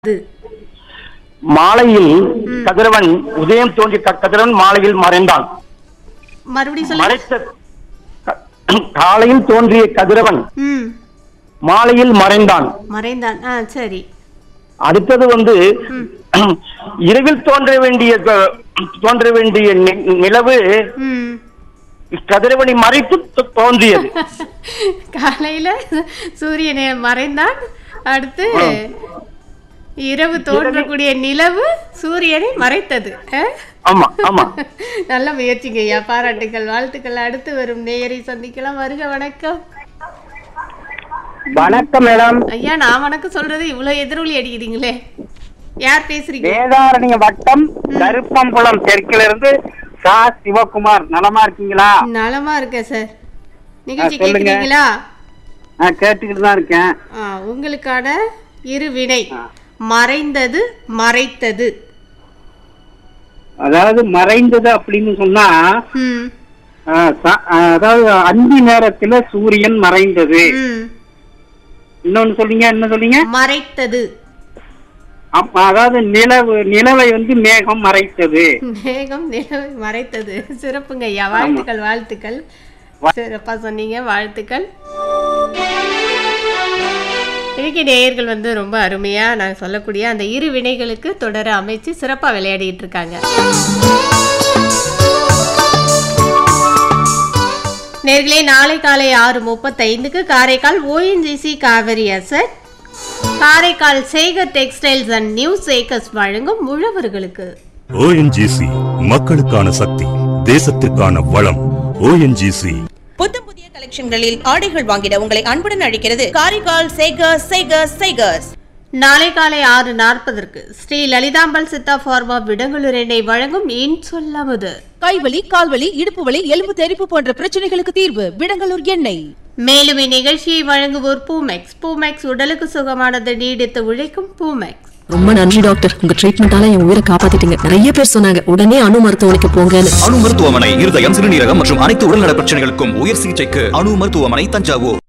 அது மாலையில் கதிரவன் உதயம் தோன்றிய க- கதிரவன் மாலையில் மறைந்தான் மறுபடியும் சொல்லுங்க மறைத்த க- காலையில் தோன்றிய கதிரவன் ம் மாலையில் மறைந்தான் மறைந்தான் ஆ சரி அடுத்தது வந்து இரவில் தோன்ற வேண்டிய க- தோன்ற வேண்டிய நி- நிலவு ம் கதிரவனை மறைத்து தோ- தோன்றியது காலையில சூரியனை மறைந்தான் அடுத்து இரவு தோன்றக்கூடிய நிலவு சூரியனை மறைத்தது ஆ? ஆமா ஆமா நல்ல முயற்சிங்க ஐயா பாராட்டுகள் வாழ்த்துக்கள் அடுத்து வரும் நேயரை சந்திக்கலாம் வருக வணக்கம் வணக்கம் மேடம் ஐயா நான் வணக்கம் சொல்றது இவ்வளவு எதிரொலி அடிக்கிறீங்களே யார் பேசுறீங்க வேதாரண்ய வட்டம் கருப்பம்புலம் தெற்கில இருந்து சா சிவகுமார் நலமா இருக்கீங்களா நலமா இருக்கேன் சார் நிகழ்ச்சி ஆ, சொல்லுங்க. கேக்குறீங்களா நான் கேட்டுக்கிட்டு தான் இருக்கேன் ஆ, உங்களுக்கான இரு வினை மறைந்தது மறைத்தது அதாவது மறைந்தது அப்படின்னு சொன்னா ம் ஆ, ச- ஆ, அதாவது அந்தி நேரத்துல சூரியன் மறைந்தது ம் இன்னொன்னு சொல்றீங்க என்ன சொல்றீங்க மறைத்தது அப்ப அதாவது நிலவு நிலவை வந்து மேகம் மறைத்தது மேகம் நிலவை மறைத்தது சிறப்புங்க ஐயா வாழ்த்துக்கள் வாழ்த்துக்கள் சிறப்பா சொன்னீங்க வாழ்த்துக்கள் இன்னைக்கு நேயர்கள் வந்து ரொம்ப அருமையா நான் சொல்லக்கூடிய அந்த இரு வினைகளுக்கு தொடர அமைச்சு சிறப்பா விளையாடிட்டு இருக்காங்க நேர்களே நாளை காலை ஆறு முப்பத்தைந்துக்கு Karaikal ONGC Kaveri asset Karaikal Sekar textiles and new Sekars வழங்கும் உழவர்களுக்கு ஓஎன்ஜிசி மக்களுக்கான சக்தி தேசத்திற்கான வளம் ஓஎன்ஜிசி புத்தம் புதிய கலெக்ஷன்களில் ஆடைகள் வாங்கிட உங்களை அன்புடன் அழைக்கிறது காரைக்கால் சேகர்ஸ் சேகர்ஸ் சேகர்ஸ் நாளை காலை ஆறு நாற்பதற்கு ஸ்ரீ லலிதாம்பல் சித்தா ஃபார்மா விடங்குளூர் எண்ணெய் வழங்கும் இன் சொல்லாமது கைவலி கால்வலி இடுப்பு வலி எலும்பு தெறிப்பு போன்ற பிரச்சனைகளுக்கு தீர்வு விடங்கலூர் எண்ணெய் மேலும் இந்நிகழ்ச்சியை வழங்குவோர் பூமெக்ஸ் பூமெக்ஸ் உடலுக்கு சுகமானது நீடித்து உழைக்கும் பூமெக்ஸ் ரொம்ப நன்றி டாக்டர் உங்க ட்ரீட்மெண்டால என் உயிரை காப்பாத்திட்டீங்க நிறைய பேர் சொன்னாங்க உடனே அணு மருத்துவமனைக்கு போங்கன்னு அணு மருத்துவமனை இருதயம் சிறுநீரகம் மற்றும் அனைத்து உடல்நல பிரச்சனைகளுக்கும் உயர் சிகிச்சைக்கு அணு மருத்துவமனை தஞ்சாவூர்